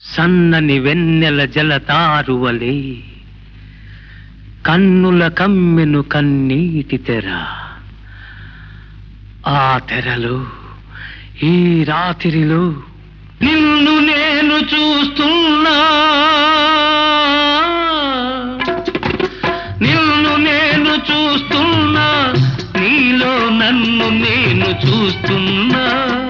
సన్నని వెన్నెల జలతారువలే కన్నుల కమ్మెను కన్నీటి తెర ఆ తెరలో ఈ రాత్రిలో నిన్ను నేను చూస్తున్నా నిన్ను నేను చూస్తున్నా నీలో నన్ను నేను చూస్తున్నా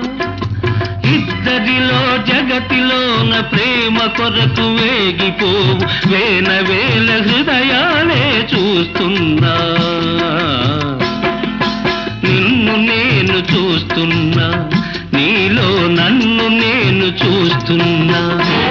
ఇద్దరిలో జగతిలోన ప్రేమ కొరకు వేగిపోవు వేల వేల హృదయాలే చూస్తున్నా నిన్ను నేను చూస్తున్నా నీలో నన్ను నేను చూస్తున్నా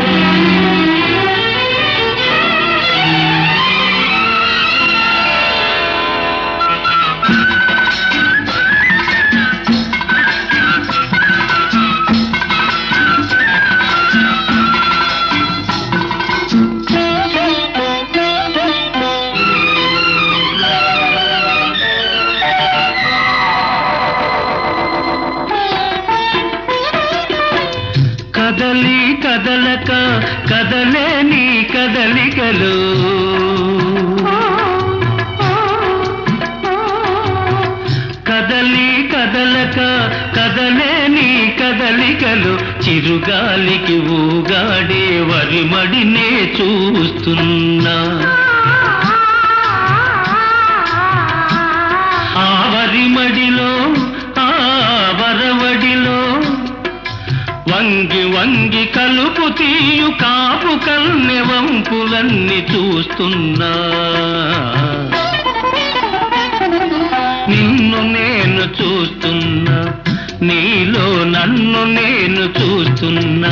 కదలి కదలక కదలే నీ కదలికలు కదలి కదలక కదలే నీ కదలికలు చిరుగాలికి ఊగాడే వరిమడినే చూస్తున్నా ఆ వరిమడిలో ఆ వరవడిలో వంగి వంగి కలుపు తీయు కాపు కన్నె వంపులన్నీ చూస్తున్నా నిన్ను నేను చూస్తున్నా నీలో నన్ను నేను చూస్తున్నా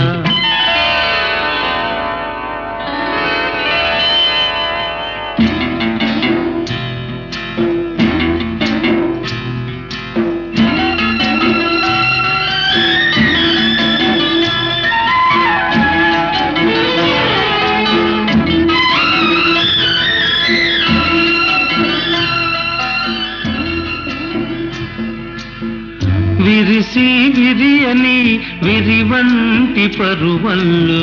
విరిసి విరియని విరివంటి పరువల్లు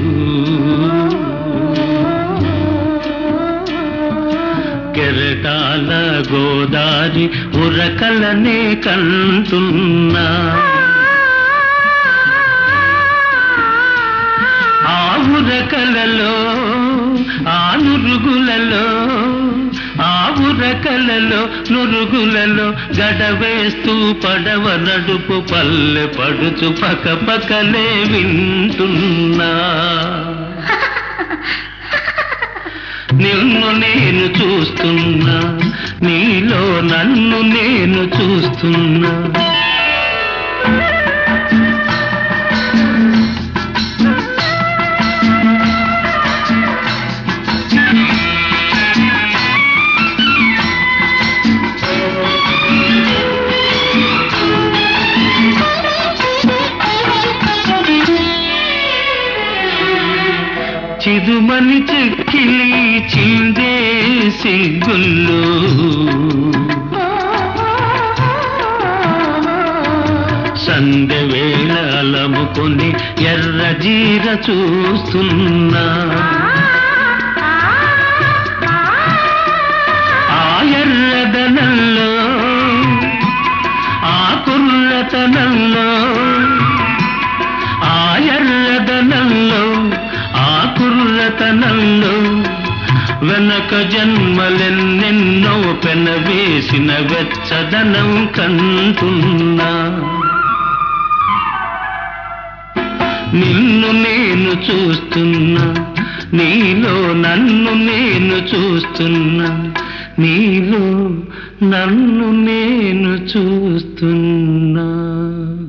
కెరటాల గోదారి ఉరకలనే కంటున్నా ఆ ఉరకలలో ఆ నురుగులలో ఆ ఉరకలలో నురుగులలో గడవేస్తూ పడవ నడుపు పల్లె పడుచు పక పకలే వింటున్నా నిన్ను నేను చూస్తున్నా నీలో నన్ను నేను చూస్తున్నా చిరుమని చెక్కిలి చిందే సిగ్గుల్లో సందె వేళ అలముకొని ఎర్ర జీర చూస్తున్నా ఆ ఎర్రదనంలో ఆ కుర్రతనంలో ఆ ఎర్రదనంలో ఆ కుర్రతనంలో వెనక జన్మలెన్నెన్నో పెనవేసిన వెచ్చదనం కంటున్నా నిన్ను నేను చూస్తున్నా నీలో నన్ను నేను చూస్తున్నా నీలో నన్ను నేను చూస్తున్నా